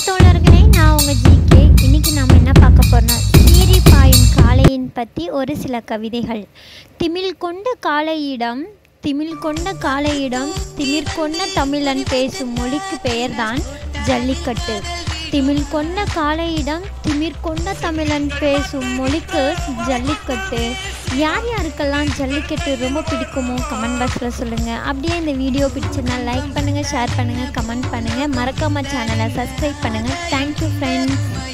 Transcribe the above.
தோழர்களே நான் உங்கள் ஜிகே இன்னைக்கு நாம் என்ன பார்க்க போறோம்னா சீறி பாயும் காளையின் பற்றி ஒரு சில கவிதைகள் திமில் கொண்ட காளையிடம் திமில் கொண்ட காளையிடம் திமிர் கொண்ட தமிழன் பேசும் மொழிக்கு பெயர்தான் ஜல்லிக்கட்டு திமில் கொண்ட காளையிடம் திமிர் கொண்ட தமிழன் பேசும் மொழிக்கு ஜல்லிக்கட்டு யார் யாருக்கெல்லாம் ஜல்லிக்கட்டு ரொம்ப பிடிக்குமோ கமெண்ட் பாக்ஸில் சொல்லுங்கள் அப்படியே இந்த வீடியோ பிடிச்சிருந்தா லைக் பண்ணுங்கள் ஷேர் பண்ணுங்கள் கமெண்ட் பண்ணுங்கள் மறக்காம சேனலை சப்ஸ்கிரைப் பண்ணுங்கள் தேங்க்யூ ஃப்ரெண்ட்ஸ்